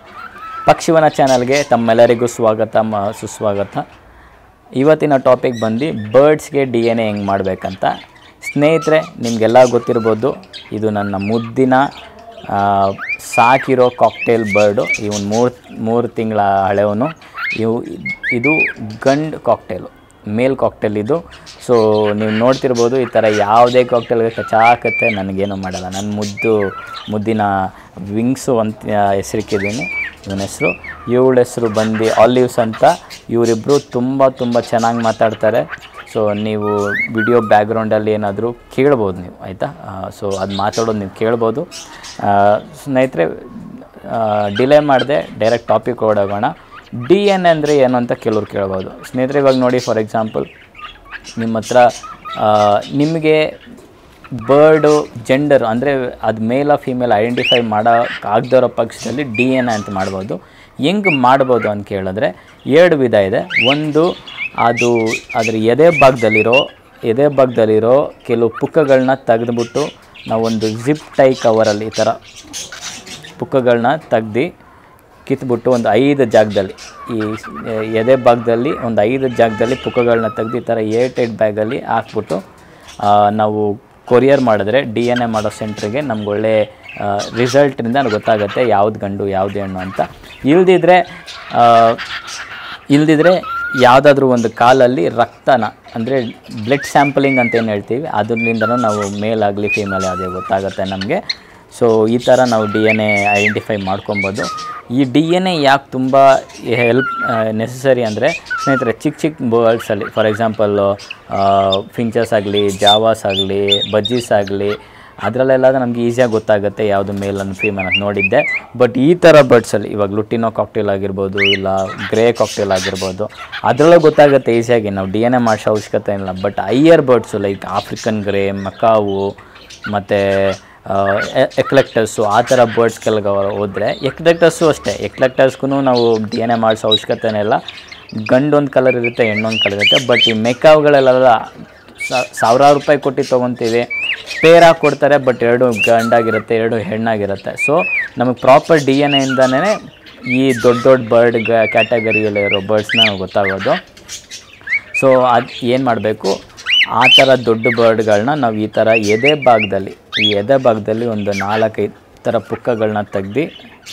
ಪಕ್ಷಿವನ ಚಾನಲ್ಗೆ ತಮ್ಮೆಲ್ಲರಿಗೂ ಸ್ವಾಗತ ಮ ಸುಸ್ವಾಗತ ಇವತ್ತಿನ ಟಾಪಿಕ್ ಬಂದು ಬರ್ಡ್ಸ್ಗೆ ಡಿ ಎನ್ ಎ ಹೆಂಗೆ ಮಾಡಬೇಕಂತ ಸ್ನೇಹಿತರೆ ನಿಮಗೆಲ್ಲ ಗೊತ್ತಿರ್ಬೋದು ಇದು ನನ್ನ ಮುದ್ದಿನ ಆ, ಸಾಕಿರೋ ಕಾಕ್ಟೇಲ್ ಬರ್ಡು ಇವನು ಮೂರು ಮೂರು ತಿಂಗಳ ಹಳೆಯವನು ಇವು ಇದು ಗಂಡು ಕಾಕ್ಟೇಲು ಮೇಲ್ ಕಾಕ್ಟೇಲ್ ಇದು ಸೊ ನೀವು ನೋಡ್ತಿರ್ಬೋದು ಈ ಥರ ಯಾವುದೇ ಕಾಕ್ಟೇಲ್ಗೆ ಕಚಾಕತ್ತೆ ನನಗೇನು ಮಾಡಲ್ಲ ನನ್ನ ಮುದ್ದು ಮುದ್ದಿನ ವಿಂಗ್ಸು ಅಂತ ಹೆಸರಿಕ್ಕಿದ್ದೀನಿ ಇವನ ಹೆಸರು ಇವಳ ಹೆಸರು ಬಂದು ಆಲಿವ್ಸ್ ಅಂತ ಇವರಿಬ್ಬರು ತುಂಬ ತುಂಬ ಚೆನ್ನಾಗಿ ಮಾತಾಡ್ತಾರೆ ಸೊ ನೀವು ವಿಡಿಯೋ ಬ್ಯಾಕ್ಗ್ರೌಂಡಲ್ಲಿ ಏನಾದರೂ ಕೇಳ್ಬೋದು ನೀವು ಆಯಿತಾ ಸೊ ಅದು ಮಾತಾಡೋದು ನೀವು ಕೇಳ್ಬೋದು ಆ, ಸ್ನೇಹಿತರೆ ಡಿಲೇ ಮಾಡದೆ ಡೈರೆಕ್ಟ್ ಟಾಪಿಕ್ ಹೊಡೋಗೋಣ ಡಿ ಎನ್ ಅಂದರೆ ಏನು ಅಂತ ಕೆಲವ್ರು ಕೇಳ್ಬೋದು ಸ್ನೇಹಿತರೆ ಇವಾಗ ನೋಡಿ ಫಾರ್ ಎಕ್ಸಾಂಪಲ್ ನಿಮ್ಮ ಹತ್ರ ಆ, ನಿಮಗೆ ಬರ್ಡು ಜೆಂಡರ್ ಅಂದರೆ ಅದು ಮೇಲ್ ಫೀಮೇಲ್ ಐಡೆಂಟಿಫೈ ಮಾಡೋಕೆ ಆಗದೇ ಇರೋ ಪಕ್ಷದಲ್ಲಿ ಡಿ ಎನ್ ಎ ಅಂತ ಮಾಡ್ಬೋದು ಹೆಂಗೆ ಮಾಡ್ಬೋದು ಅಂತ ಕೇಳಿದ್ರೆ ಎರಡು ವಿಧ ಇದೆ ಒಂದು ಅದು ಅದ್ರ ಎದೆ ಭಾಗದಲ್ಲಿರೋ ಎದೆ ಭಾಗದಲ್ಲಿರೋ ಕೆಲವು ಪುಕ್ಕಗಳನ್ನ ತೆಗೆದುಬಿಟ್ಟು ನಾವೊಂದು ಜಿಪ್ ಟೈ ಕವರಲ್ಲಿ ಈ ಥರ ಪುಕ್ಕಗಳನ್ನ ತೆಗ್ದು ಕಿತ್ಬಿಟ್ಟು ಒಂದು ಐದು ಜಾಗದಲ್ಲಿ ಈ ಎದೆ ಭಾಗದಲ್ಲಿ ಒಂದು ಐದು ಜಾಗದಲ್ಲಿ ಪುಕ್ಕಗಳನ್ನ ತೆಗ್ದು ಈ ಥರ ಏಟ್ ಏಟ್ ಬ್ಯಾಗಲ್ಲಿ ಹಾಕ್ಬಿಟ್ಟು ಆ, ನಾವು ಕೊರಿಯರ್ ಮಾಡಿದ್ರೆ ಡಿ ಎನ್ ಎ ಮಾಡೋ ಸೆಂಟ್ರಿಗೆ ನಮ್ಗೆ ಒಳ್ಳೆ ರಿಸಲ್ಟ್ರಿಂದ ಗೊತ್ತಾಗುತ್ತೆ ಯಾವ್ದು ಗಂಡು ಯಾವ್ದು ಹೆಣ್ಣು ಅಂತ ಇಲ್ದಿದ್ರೆ ಆ, ಇಲ್ದಿದ್ರೆ ಯಾವುದಾದ್ರೂ ಒಂದು ಕಾಲಲ್ಲಿ ರಕ್ತನ ಅಂದರೆ ಬ್ಲಡ್ ಸ್ಯಾಂಪಲಿಂಗ್ ಅಂತ ಏನು ಹೇಳ್ತೀವಿ ಅದರಿಂದನೂ ನಾವು ಮೇಲ್ ಆಗಲಿ ಫೀಮೇಲ್ ಅದೇ ಗೊತ್ತಾಗುತ್ತೆ ನಮಗೆ ಸೊ ಈ ಥರ ನಾವು ಡಿ ಎನ್ ಎ ಐಡೆಂಟಿಫೈ ಮಾಡ್ಕೊಬೋದು ಈ ಡಿ ಎನ್ ಎ ಯಾಕೆ ತುಂಬ ಹೆಲ್ಪ್ ನೆಸಸರಿ ಅಂದರೆ ಸ್ನೇಹಿತರೆ ಚಿಕ್ಕ ಚಿಕ್ಕ ಬರ್ಡ್ಸಲ್ಲಿ ಫಾರ್ ಎಕ್ಸಾಂಪಲ್ಲು ಫಿಂಚರ್ಸ್ ಆಗಲಿ ಜಾವಾಸ್ ಆಗಲಿ ಬಜ್ಜೀಸ್ ಆಗಲಿ ಅದರಲ್ಲೆಲ್ಲ ನಮಗೆ ಈಸಿಯಾಗಿ ಗೊತ್ತಾಗುತ್ತೆ ಯಾವುದು ಮೇಲ್ ಅನ್ನು ಫೀಮೇಲ್ ಅಂತ ನೋಡಿದ್ದೆ ಬಟ್ ಈ ಥರ ಬರ್ಡ್ಸಲ್ಲಿ ಇವಾಗ ಲುಟಿನೋ ಕಾಕ್ಟೇಲ್ ಆಗಿರ್ಬೋದು ಇಲ್ಲ ಗ್ರೇ ಕಾಕ್ಟೇಲ್ ಆಗಿರ್ಬೋದು ಅದರಲ್ಲೂ ಗೊತ್ತಾಗುತ್ತೆ ಈಸಿಯಾಗಿ ನಾವು ಡಿ ಎನ್ ಎ ಮಾಡಿಸೋ ಅವಶ್ಯಕತೆ ಇಲ್ಲ but higher birds like African grey macaw ಮತ್ತು ಎಕ್ಲೆಕ್ಟರ್ಸು ಆ ಥರ ಬರ್ಡ್ಸ್ಗೆಲ್ಲ ಹೋದರೆ ಎಕ್ಲೆಕ್ಟರ್ಸು ಅಷ್ಟೇ ಎಕ್ಲೆಕ್ಟರ್ಸ್ಗೂ ನಾವು ಡಿ ಎನ್ ಎ ಮಾಡಿಸೋ ಅವಶ್ಯಕತೆನೇ ಇಲ್ಲ ಗಂಡೊಂದು ಕಲರ್ ಇರುತ್ತೆ ಹೆಣ್ಣೊಂದು ಕಲರ್ ಇರುತ್ತೆ ಬಟ್ ಈ ಮೆಕಾವುಗಳೆಲ್ಲ ಸಾ- ಸಾವಿರಾರು ರೂಪಾಯಿ ಕೊಟ್ಟು ತೊಗೊತೀವಿ ಪೇರ್ ಹಾಕಿ ಕೊಡ್ತಾರೆ ಬಟ್ ಎರಡು ಗಂಡಾಗಿರುತ್ತೆ ಎರಡು ಹೆಣ್ಣಾಗಿರುತ್ತೆ ಸೊ ನಮಗೆ ಪ್ರಾಪರ್ ಡಿ ಎನ್ ಎಯಿಂದನೇ ಈ ದೊಡ್ಡ ದೊಡ್ಡ ಬರ್ಡ್ ಕ್ಯಾಟಗರಿಯಲ್ಲಿರೋ ಬರ್ಡ್ಸ್ನ ನಾವು ಗೊತ್ತಾಗೋದು ಸೊ ಅದು ಏನು ಮಾಡಬೇಕು ಆ ಥರ ದೊಡ್ಡ ಬರ್ಡ್ಗಳನ್ನ ನಾವು ಈ ಥರ ಎದೆ ಭಾಗದಲ್ಲಿ ಈ ಎದೆ ಭಾಗದಲ್ಲಿ ಒಂದು ನಾಲ್ಕೈದು ಥರ ಪುಕ್ಕಗಳನ್ನ ತೆಗ್ದು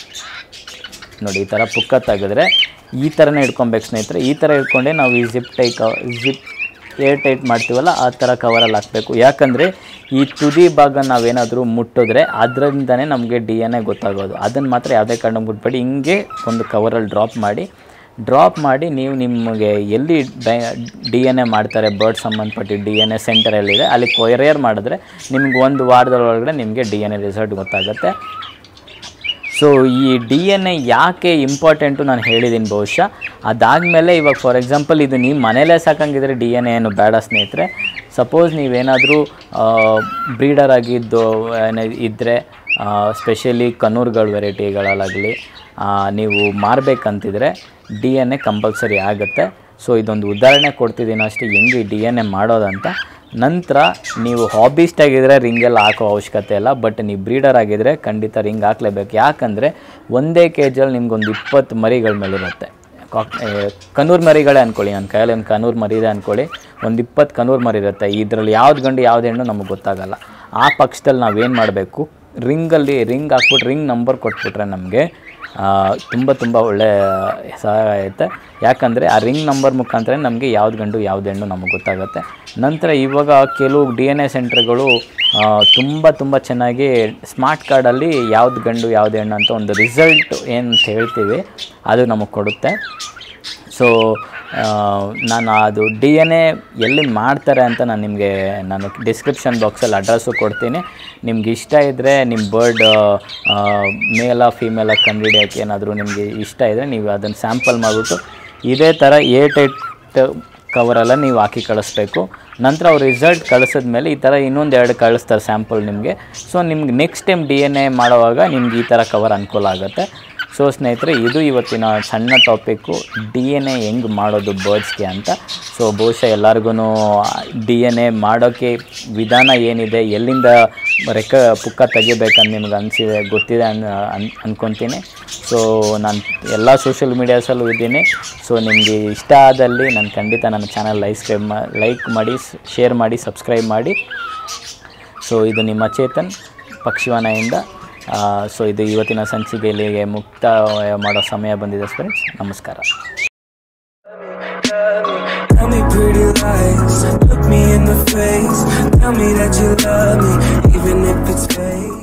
ನೋಡಿ ಈ ಥರ ಪುಕ್ಕ ತೆಗೆದ್ರೆ ಈ ಥರನೇ ಇಟ್ಕೊಬೇಕು ಸ್ನೇಹಿತರೆ ಈ ಥರ ಇಟ್ಕೊಂಡೆ ನಾವು ಈ ಜಿಪ್ ಟೈ ಕ ಜಿಪ್ ಏರ್ ಟೈಟ್ ಮಾಡ್ತೀವಲ್ಲ ಆ ಥರ ಕವರಲ್ಲಿ ಹಾಕಬೇಕು ಯಾಕಂದರೆ ಈ ತುದಿ ಭಾಗ ನಾವೇನಾದರೂ ಮುಟ್ಟಿದ್ರೆ ಅದರಿಂದನೇ ನಮಗೆ ಡಿ ಎನ್ ಎ ಗೊತ್ತಾಗೋದು ಅದನ್ನು ಮಾತ್ರ ಯಾವುದೇ ಕಾರಣಕ್ಕೆ ಬಿಟ್ಬೇಡಿ ಹಿಂಗೆ ಒಂದು ಕವರಲ್ಲಿ ಡ್ರಾಪ್ ಮಾಡಿ ಡ್ರಾಪ್ ಮಾಡಿ ನೀವು ನಿಮಗೆ ಎಲ್ಲಿ ಡಿ ಎನ್ ಎ ಮಾಡ್ತಾರೆ ಬರ್ಡ್ ಸಂಬಂಧಪಟ್ಟ ಡಿ ಎನ್ ಎ ಸೆಂಟರ್ ಎಲ್ಲಿದೆ ಅಲ್ಲಿ ಕೊರಿಯರ್ ಮಾಡಿದ್ರೆ ನಿಮ್ಗೆ ಒಂದು ವಾರದೊಳಗಡೆ ನಿಮಗೆ ಡಿ ಎನ್ ಎ ರಿಸಲ್ಟ್ ಗೊತ್ತಾಗುತ್ತೆ ಸೊ ಈ ಡಿ ಎನ್ ಎ ಯಾಕೆ ಇಂಪಾರ್ಟೆಂಟು ನಾನು ಹೇಳಿದ್ದೀನಿ ಬಹುಶಃ ಅದಾದಮೇಲೆ ಇವಾಗ ಫಾರ್ ಎಕ್ಸಾಂಪಲ್ ಇದು ನೀವು ಮನೇಲೇ ಸಾಕಂಗಿದ್ರೆ ಡಿ ಎನ್ ಎ ಏನು ಬೇಡ ಸ್ನೇಹಿತರೆ ಸಪೋಸ್ ನೀವೇನಾದರೂ ಬ್ರೀಡರ್ ಆಗಿದ್ದು ಏನೇ ಇದ್ದರೆ ಸ್ಪೆಷಲಿ ಕನೂರ್ಗಳ ವೆರೈಟಿಗಳಲ್ಲಾಗಲಿ ನೀವು ಮಾರಬೇಕಂತಿದ್ರೆ ಡಿ ಎನ್ ಎ ಕಂಪಲ್ಸರಿ ಆಗುತ್ತೆ ಸೊ ಇದೊಂದು ಉದಾಹರಣೆ ಕೊಡ್ತಿದ್ದೀನಿ ಅಷ್ಟೇ ಹೆಂಗೆ ಡಿ ಎನ್ ಎ ಮಾಡೋದಂತ ನಂತರ ನೀವು ಹಾಬಿಸ್ಟ್ ಆಗಿದ್ರೆ ರಿಂಗೆಲ್ಲ ಹಾಕೋ ಅವಶ್ಯಕತೆ ಇಲ್ಲ ಬಟ್ ನೀವು ಬ್ರೀಡರ್ ಆಗಿದ್ರೆ ಖಂಡಿತ ರಿಂಗ್ ಹಾಕ್ಲೇಬೇಕು ಯಾಕಂದರೆ ಒಂದೇ ಕೇಜಲ್ಲಿ ನಿಮ್ಗೊಂದು ಇಪ್ಪತ್ತು ಮರಿಗಳ ಮೇಲೆ ಇರುತ್ತೆ ಕಾಕ್ ಏ, ಕನೂರು ಮರಿಗಳೇ ಅಂದ್ಕೊಳ್ಳಿ ನನ್ನ ಕೈಯಲ್ಲಿ ಒಂದು ಕನೂರು ಮರಿ ಇದೆ ಅಂದ್ಕೊಳ್ಳಿ ಒಂದು ಇಪ್ಪತ್ತು ಕನೂರು ಮರಿ ಇರುತ್ತೆ ಇದರಲ್ಲಿ ಯಾವ್ದು ಗಂಡು ಯಾವ್ದು ಹೆಣ್ಣು ನಮಗೆ ಗೊತ್ತಾಗಲ್ಲ ಆ ಪಕ್ಷದಲ್ಲಿ ನಾವೇನು ಮಾಡಬೇಕು ರಿಂಗಲ್ಲಿ ರಿಂಗ್ ಹಾಕ್ಬಿಟ್ಟು ರಿಂಗ್ ನಂಬರ್ ಕೊಟ್ಬಿಟ್ರೆ ನಮಗೆ ತುಂಬ ತುಂಬ ಒಳ್ಳೆ ಸಹಾಯ ಆಗುತ್ತೆ ಯಾಕಂದರೆ ಆ ರಿಂಗ್ ನಂಬರ್ ಮುಖಾಂತರ ನಮಗೆ ಯಾವ್ದು ಗಂಡು ಯಾವ್ದು ಹೆಣ್ಣು ನಮಗೆ ಗೊತ್ತಾಗುತ್ತೆ ನಂತರ ಇವಾಗ ಕೆಲವು ಡಿ ಎನ್ ಎ ಸೆಂಟ್ರ್ಗಳು ತುಂಬ ತುಂಬ ಚೆನ್ನಾಗಿ ಸ್ಮಾರ್ಟ್ ಕಾರ್ಡಲ್ಲಿ ಯಾವ್ದು ಗಂಡು ಯಾವ್ದು ಹೆಣ್ಣು ಅಂತ ಒಂದು ರಿಸಲ್ಟ್ ಏನು ಅಂತ ಹೇಳ್ತೀವಿ ಅದು ನಮಗೆ ಕೊಡುತ್ತೆ ಸೊ ನಾನು ಅದು ಡಿ ಎನ್ ಎ ಎಲ್ಲಿ ಮಾಡ್ತಾರೆ ಅಂತ ನಾನು ನಿಮಗೆ ನಾನು ಡಿಸ್ಕ್ರಿಪ್ಷನ್ ಬಾಕ್ಸಲ್ಲಿ ಅಡ್ರೆಸ್ಸು ಕೊಡ್ತೀನಿ ನಿಮ್ಗೆ ಇಷ್ಟ ಇದ್ದರೆ ನಿಮ್ಮ ಬರ್ಡ್ ಮೇಲ ಫೀಮೇಲ ಕಂಡುಹಿಡಿಯೋಕ್ಕೆ ಏನಾದರೂ ನಿಮಗೆ ಇಷ್ಟ ಇದ್ದರೆ ನೀವು ಅದನ್ನು ಸ್ಯಾಂಪಲ್ ಮಾಡಿಬಿಟ್ಟು ಇದೇ ಥರ ಏಟ್ ಏಟ್ ಕವರೆಲ್ಲ ನೀವು ಹಾಕಿ ಕಳಿಸ್ಬೇಕು ನಂತರ ಅವ್ರು ರಿಸಲ್ಟ್ ಕಳಿಸಿದ್ಮೇಲೆ ಈ ಥರ ಇನ್ನೊಂದು ಎರಡು ಕಳಿಸ್ತಾರೆ ಸ್ಯಾಂಪಲ್ ನಿಮಗೆ ಸೊ ನಿಮ್ಗೆ next time D N A ಮಾಡುವಾಗ ನಿಮ್ಗೆ ಈ ಥರ ಕವರ್ ಅನುಕೂಲ ಆಗುತ್ತೆ ಸೊ ಸ್ನೇಹಿತರೆ ಇದು ಇವತ್ತಿನ ಸಣ್ಣ ಟಾಪಿಕ್ಕು ಡಿ ಎನ್ ಎ ಹೆಂಗೆ ಮಾಡೋದು ಬರ್ಡ್ಸ್ಗೆ ಅಂತ ಸೊ ಬಹುಶಃ ಎಲ್ಲರಿಗೂ ಡಿ ಎನ್ ಎ ಮಾಡೋಕ್ಕೆ ವಿಧಾನ ಏನಿದೆ ಎಲ್ಲಿಂದ ರೆಕ್ಕ ಪುಕ್ಕ ತೆಗಿಬೇಕಂತ ನಿಮ್ಗೆ ಅನಿಸಿದೆ ಗೊತ್ತಿದೆ ಅನ್ ಅನ್ ಅನ್ಕೊತೀನಿ ಸೊ ನಾನು ಎಲ್ಲ ಸೋಷಿಯಲ್ ಮೀಡಿಯಾಸಲ್ಲೂ ಇದ್ದೀನಿ ಸೊ ನಿಮಗೆ ಇಷ್ಟ ಆದಲ್ಲಿ ನಾನು ಖಂಡಿತ ನನ್ನ ಚಾನಲ್ ಲೈಕ್ ಮಾ ಲೈಕ್ ಮಾಡಿ ಶೇರ್ ಮಾಡಿ ಸಬ್ಸ್ಕ್ರೈಬ್ ಮಾಡಿ ಸೊ ಇದು ನಿಮ್ಮ ಚೇತನ್ ಪಕ್ಷಿವನೆಯಿಂದ ಸೊ ಇದು ಇವತ್ತಿನ ಸಂಚಿಕೆಯಲ್ಲಿಗೆ ಮುಕ್ತಾಯ ಮಾಡೋ ಸಮಯ ಬಂದಿದೆ ಫ್ರೆಂಡ್ಸ್ ನಮಸ್ಕಾರ Tell me pretty lies, look me in the face. Tell me that you love me, even if it's fake.